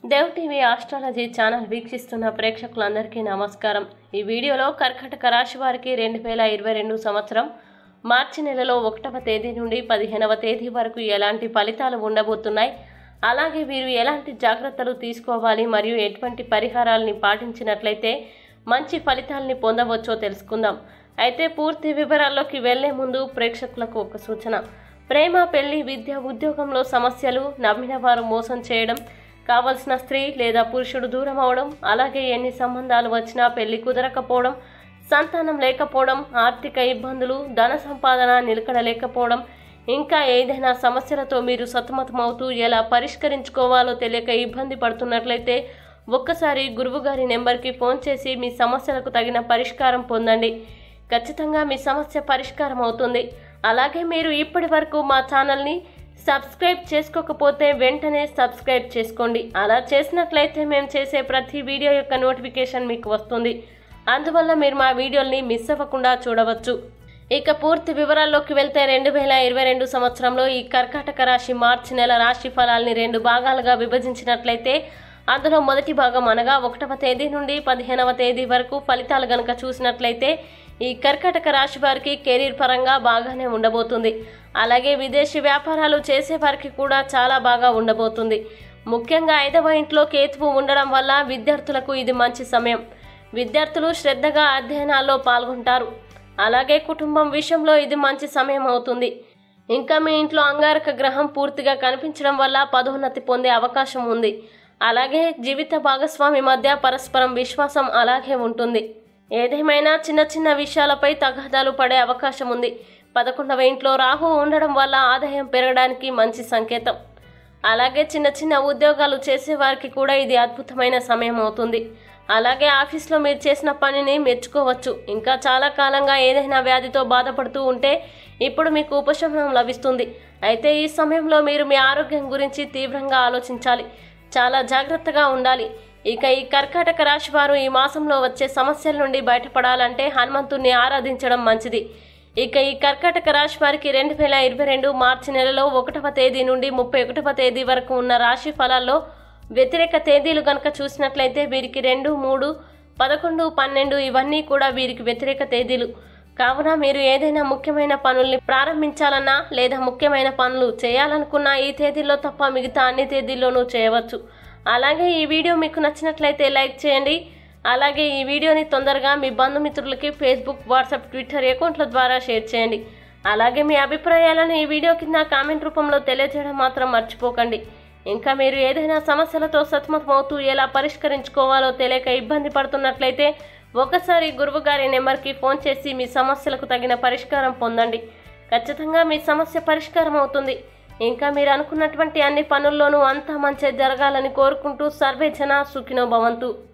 Dev TV astrology channel వీక్షిస్తున్న ప్రేక్షకులందరికీ నమస్కారం ఈ వీడియోలో కర్కటక రాశి వారికి రెండు వేల ఇరవై రెండు సంవత్సరం మార్చి నెలలో ఒకటవ తేదీ నుండి పదిహేనవ తేదీ వరకు ఎలాంటి ఫలితాలు ఉండబోతున్నాయి అలాగే వీరు ఎలాంటి జాగ్రత్తలు తీసుకోవాలి మరియు ఎటువంటి పరిహారాలని పాటించినట్లయితే మంచి ఫలితాలని పొందవచ్చో తెలుసుకుందాం అయితే పూర్తి వివరాల్లోకి వెళ్లే ముందు ప్రేక్షకులకు ఒక సూచన ప్రేమ పెళ్లి విద్య ఉద్యోగంలో సమస్యలు నమ్మిన వారు మోసం చేయడం కావలసిన స్త్రీ లేదా పురుషుడు దూరం అవడం అలాగే ఎన్ని సంబంధాలు వచ్చినా పెళ్లి కుదరకపోవడం సంతానం లేకపోవడం ఆర్థిక ఇబ్బందులు ధన సంపాదన నిలకడ లేకపోవడం ఇంకా ఏదైనా సమస్యలతో మీరు సతమతమవుతూ ఎలా పరిష్కరించుకోవాలో తెలియక ఇబ్బంది పడుతున్నట్లయితే ఒక్కసారి గురువుగారి నెంబర్కి ఫోన్ చేసి మీ సమస్యలకు తగిన పరిష్కారం పొందండి ఖచ్చితంగా మీ సమస్య పరిష్కారం అవుతుంది అలాగే మీరు ఇప్పటి వరకు మా ఛానల్ని సబ్స్క్రైబ్ చేసుకోకపోతే వెంటనే సబ్స్క్రైబ్ చేసుకోండి అలా చేసినట్లయితే మేము చేసే ప్రతి వీడియో యొక్క నోటిఫికేషన్ మీకు వస్తుంది అందువల్ల మీరు మా వీడియోల్ని మిస్ అవ్వకుండా చూడవచ్చు ఇక పూర్తి వివరాల్లోకి వెళ్తే రెండు వేల ఇరవై రెండు సంవత్సరంలో ఈ కర్కాటక రాశి మార్చి నెల రాశి ఫలాల్ని రెండు భాగాలుగా విభజించినట్లయితే అందులో మొదటి భాగం అనగా ఒకటవ తేదీ నుండి పదిహేనవ తేదీ వరకు ఫలితాలు గనక చూసినట్లయితే ఈ కర్కాటక రాశి వారికి కెరీర్ పరంగా బాగానే ఉండబోతుంది అలాగే విదేశీ వ్యాపారాలు చేసే వారికి కూడా చాలా బాగా ఉండబోతుంది ముఖ్యంగా ఐదవ ఇంట్లో కేతువు ఉండడం వల్ల విద్యార్థులకు ఇది మంచి సమయం విద్యార్థులు శ్రద్ధగా అధ్యయనాల్లో పాల్గొంటారు అలాగే కుటుంబం విషయంలో ఇది మంచి సమయం అవుతుంది ఇంకా మీ ఇంట్లో అంగారక గ్రహం పూర్తిగా కనిపించడం వల్ల పదోన్నతి పొందే అవకాశం ఉంది అలాగే జీవిత భాగస్వామి మధ్య పరస్పరం విశ్వాసం అలాగే ఉంటుంది ఏదేమైనా చిన్న చిన్న విషయాలపై తగాదాలు పడే అవకాశం ఉంది పదకొండవ ఇంట్లో రాహు ఉండడం వల్ల ఆదాయం పెరగడానికి మంచి సంకేతం అలాగే చిన్న చిన్న ఉద్యోగాలు చేసే వారికి కూడా ఇది అద్భుతమైన సమయం అవుతుంది అలాగే ఆఫీస్లో మీరు చేసిన పనిని మెచ్చుకోవచ్చు ఇంకా చాలా కాలంగా ఏదైనా వ్యాధితో బాధపడుతూ ఉంటే ఇప్పుడు మీకు ఉపశమనం లభిస్తుంది అయితే ఈ సమయంలో మీరు మీ ఆరోగ్యం గురించి తీవ్రంగా ఆలోచించాలి చాలా జాగ్రత్తగా ఉండాలి ఇక ఈ కర్కాటక రాశి వారు ఈ మాసంలో వచ్చే సమస్యల నుండి బయటపడాలంటే హనుమంతుణ్ణి ఆరాధించడం మంచిది ఇక ఈ కర్కాటక రాశి వారికి రెండు వేల ఇరవై రెండు మార్చి నెలలో ఒకటవ తేదీ నుండి ముప్పై ఒకటవ తేదీ వరకు ఉన్న రాశి ఫలాల్లో వ్యతిరేక తేదీలు గనక చూసినట్లయితే వీరికి రెండు మూడు పదకొండు పన్నెండు ఇవన్నీ కూడా వీరికి వ్యతిరేక తేదీలు కావున మీరు ఏదైనా ముఖ్యమైన పనుల్ని ప్రారంభించాలన్నా లేదా ముఖ్యమైన పనులు చేయాలనుకున్నా ఈ తేదీల్లో తప్ప మిగతా అన్ని తేదీల్లోనూ చేయవచ్చు అలాగే ఈ వీడియో మీకు నచ్చినట్లయితే లైక్ చేయండి అలాగే ఈ వీడియోని తొందరగా మీ బంధుమిత్రులకి ఫేస్బుక్ వాట్సాప్ ట్విట్టర్ అకౌంట్ల ద్వారా షేర్ చేయండి అలాగే మీ అభిప్రాయాలను ఈ వీడియో కింద కామెంట్ రూపంలో తెలియజేయడం మాత్రం మర్చిపోకండి ఇంకా మీరు ఏదైనా సమస్యలతో సతమతమవుతూ ఎలా పరిష్కరించుకోవాలో తెలియక ఇబ్బంది పడుతున్నట్లయితే ఒకసారి గురువుగారి నెంబర్కి ఫోన్ చేసి మీ సమస్యలకు తగిన పరిష్కారం పొందండి ఖచ్చితంగా మీ సమస్య పరిష్కారం అవుతుంది ఇంకా మీరు అనుకున్నటువంటి అన్ని పనుల్లోనూ అంతా మంచి జరగాలని కోరుకుంటూ సర్వే జన సుఖినో భవంతు